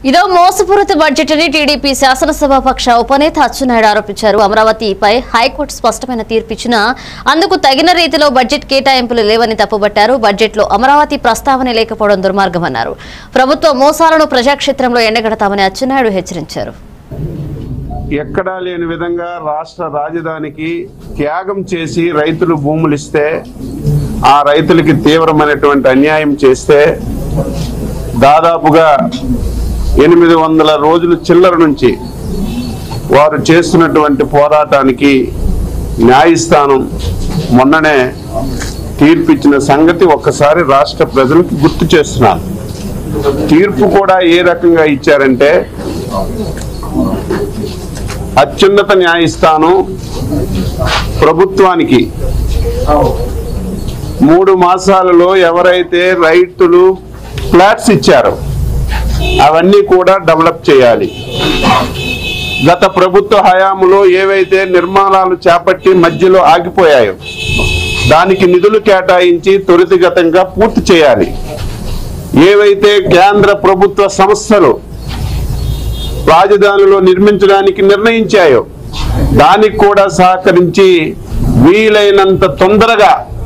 ఇదో మోసపూరిత బడ్జెట్ అని టీడీపీ శాసనసభాపక్ష ఉపనేత అచ్చెన్నాయుడు ఆరోపించారు అమరావతిపై హైకోర్టు స్పష్టమైన తీర్పిచ్చినా అందుకు తగిన రీతిలో బడ్జెట్ కేటాయింపులు లేవని తప్పుబట్టారు బడ్జెట్లో అమరావతి ప్రస్తావన లేకపోవడం దుర్మార్గమన్నారు ప్రభుత్వ మోసాలను ప్రజాక్షేత్రంలో ఎండగడతామని అచ్చెన్నాయుడు హెచ్చరించారు ఎక్కడా లేని విధంగా రాష్ట్ర రాజధానికి త్యాగం చేసి రైతులు భూములు ఇస్తే ఆ రైతులకి తీవ్రమైనటువంటి అన్యాయం చేస్తే దాదాపుగా ఎనిమిది వందల రోజులు చిల్లర నుంచి వారు చేస్తున్నటువంటి పోరాటానికి న్యాయస్థానం మొన్ననే తీర్పిచ్చిన సంగతి ఒక్కసారి రాష్ట్ర ప్రజలకు గుర్తు చేస్తున్నారు తీర్పు కూడా ఏ రకంగా ఇచ్చారంటే అత్యున్నత న్యాయస్థానం ప్రభుత్వానికి మూడు మాసాలలో ఎవరైతే రైతులు ఫ్లాట్స్ ఇచ్చారో అవన్నీ కూడా డెవలప్ చేయాలి గత ప్రభుత్వ హయాంలో ఏవైతే నిర్మాణాలు చేపట్టి మధ్యలో ఆగిపోయాయో దానికి నిధులు కేటాయించి త్వరితగతంగా పూర్తి చేయాలి ఏవైతే కేంద్ర ప్రభుత్వ సంస్థలు రాజధానిలో నిర్మించడానికి నిర్ణయించాయో దానికి కూడా సహకరించి వీలైనంత తొందరగా